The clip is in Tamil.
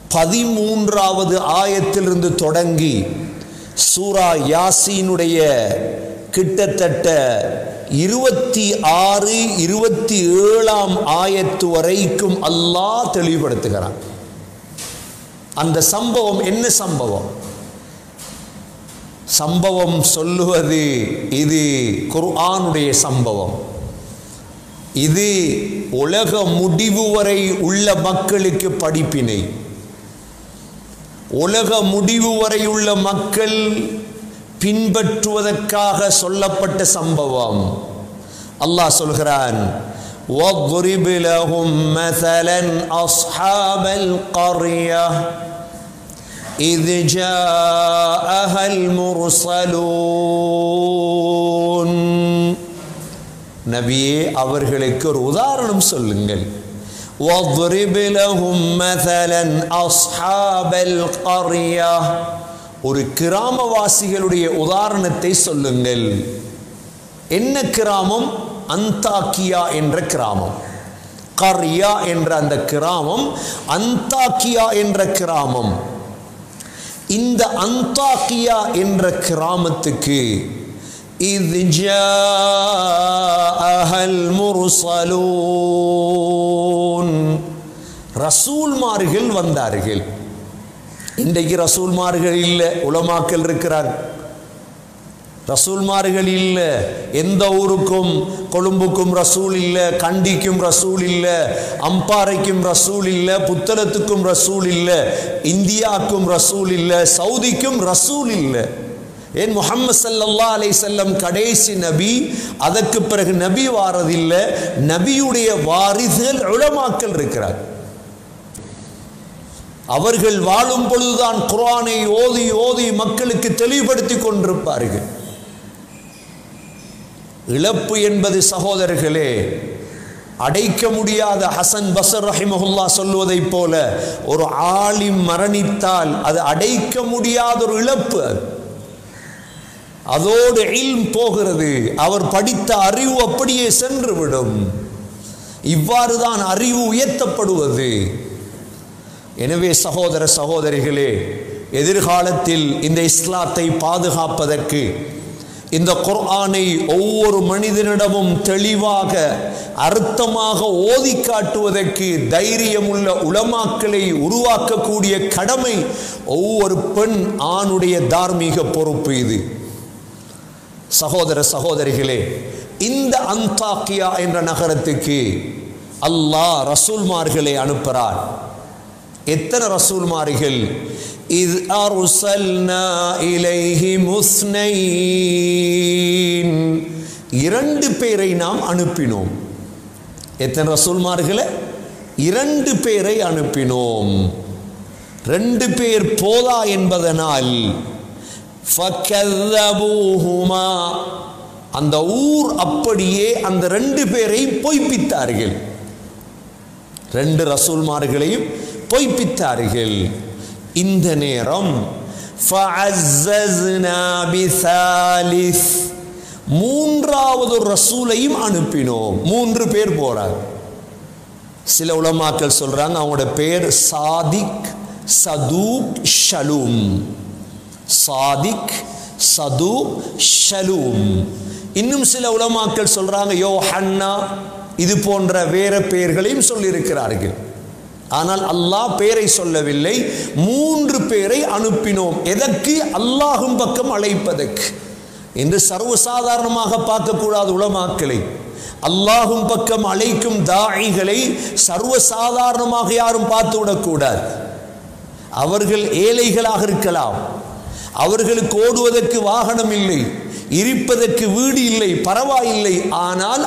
பதிமூன்றாவது ஆயத்திலிருந்து தொடங்கி சூரா யாசீனுடைய கிட்டத்தட்ட இருபத்தி ஆறு இருபத்தி ஏழாம் ஆயத்து வரைக்கும் அல்லாஹ் தெளிவுபடுத்துகிறான் அந்த சம்பவம் என்ன சம்பவம் சம்பவம் சொல்லுவது இது குர்ஆனுடைய சம்பவம் இது உலக முடிவு வரை உள்ள மக்களுக்கு படிப்பினை உலக முடிவு வரை உள்ள மக்கள் பின்பற்றுவதற்காக சொல்லப்பட்ட சம்பவம் அல்லாஹ் சொல்கிறான் وَاضْرِبْ لَهُمْ مَثَلًا أَصْحَابَ الْقَرْيَةِ إِذْ جَاءَهَا الْمُرْسَلُونَ நபியே அவர்களுக்கு ஒரு உதாரணம் சொல்லுங்கள் وَاضْرِبْ لَهُمْ مَثَلًا أَصْحَابَ الْقَرْيَةِ ஒரு கிராமவாசிகளுடைய உதாரணத்தை சொல்லுங்கள் என்ன கிராமம் அந்தாக்கியா என்ற கிராமம் கர்யா என்ற அந்த கிராமம் அந்தாக்கியா என்ற கிராமம் இந்த அந்தாக்கியா என்ற கிராமத்துக்கு إذ جاءها المرسلون ரசூல்மார்கள் வந்தார்கள் இன்றைக்கு ரசூல்மார்கள் இல்லை உலமாக்கள் இருக்கிறார் ரசூல்மார்கள் இல்லை எந்த ஊருக்கும் கொழும்புக்கும் ரசூல் இல்லை கண்டிக்கும் ரசூல் இல்லை அம்பாறைக்கும் ரசூல் இல்லை புத்தளத்துக்கும் ரசூல் இல்லை இந்தியாவுக்கும் ரசூல் இல்லை சவுதிக்கும் ரசூல் இல்லை ஏன் முகமது சல்லல்லா அலை செல்லம் கடைசி நபி அதற்கு பிறகு நபி வாரதில்லை நபியுடைய வாரிசுகள் உளமாக்கல் இருக்கிறார் அவர்கள் வாழும் பொழுதுதான் குர்ஆனை ஓதி ஓதி மக்களுக்கு தெளிவுபடுத்தி கொண்டிருப்பார்கள் இழப்பு என்பது சகோதரர்களே அடைக்க முடியாத ஹசன் பசர் ரஹிமஹுல்லா சொல்வதைப் போல ஒரு ஆலிம் மரணித்தால் அது அடைக்க முடியாத ஒரு இழப்பு அது. அதோடு இல்ம் போகிறது அவர் படித்த அறிவு அப்படியே சென்றுவிடும் இவ்வாறு தான் அறிவு உயர்த்தப்படுவது எனவே சகோதர சகோதரிகளே எதிர்காலத்தில் இந்த இஸ்லாத்தை பாதுகாப்பதற்கு இந்த குர்ஆனை ஒவ்வொரு மனிதனிடமும் தெளிவாக அர்த்தமாக ஓதி காட்டுவதற்கு தைரியமுள்ள உளமாக்களை உருவாக்கக்கூடிய கடமை ஒவ்வொரு பெண் ஆணுடைய தார்மீக பொறுப்பு இது சகோதர சகோதரிகளே இந்த அந்தாக்கியா என்ற நகரத்துக்கு அல்லாஹ் ரசூல்மார்களை அனுப்புகிறார் எத்தனை ரசூல்மார்கள் இது அருசல்னா இலைஹி முஸ்னைன் இரண்டு பேரை நாம் அனுப்பினோம் எத்தனை ரசூல்மார்களை இரண்டு பேரை அனுப்பினோம் ரெண்டு பேர் போதா என்பதனால் ஃபக்கல்லபூஹுமா அந்த ஊர் அப்படியே அந்த ரெண்டு பேரை பொய்ப்பித்தார்கள் ரெண்டு ரசூல்மார்களையும் பொய்ப்பித்தார்கள் இந்த நேரம் فَعَزَّزْنَا بِثَالِثٍ மூன்றாவது ஒரு ரசூலையும் அனுப்பினோம் மூன்று பேர் போறார் சில உலமாக்கள் சொல்றாங்க அவங்களோட பேர் சாதிக் சதூக் ஷலூம் சாதிக் சதூக் ஷலூம் இன்னும் சில உலமாக்கள் சொல்றாங்க யோ ஹன்னா இது போன்ற வேற பெயர்களையும் சொல்லியிருக்கிறார்கள் ஆனால் அல்லாஹ் பேரை சொல்லவில்லை மூன்று பேரை அனுப்பினோம் எதற்கு அல்லாஹும் பக்கம் அழைப்பதற்கு என்று சர்வசாதாரணமாக பார்க்கக்கூடாது உலமாக்களை அல்லாஹும் பக்கம் அழைக்கும் தாயிகளை சர்வசாதாரணமாக யாரும் பார்த்து விடக்கூடாது அவர்கள் ஏழைகளாக இருக்கலாம் அவர்களுக்கு ஓடுவதற்கு வாகனம் இல்லை இருப்பதற்கு வீடு இல்லை பரவாயில்லை ஆனால்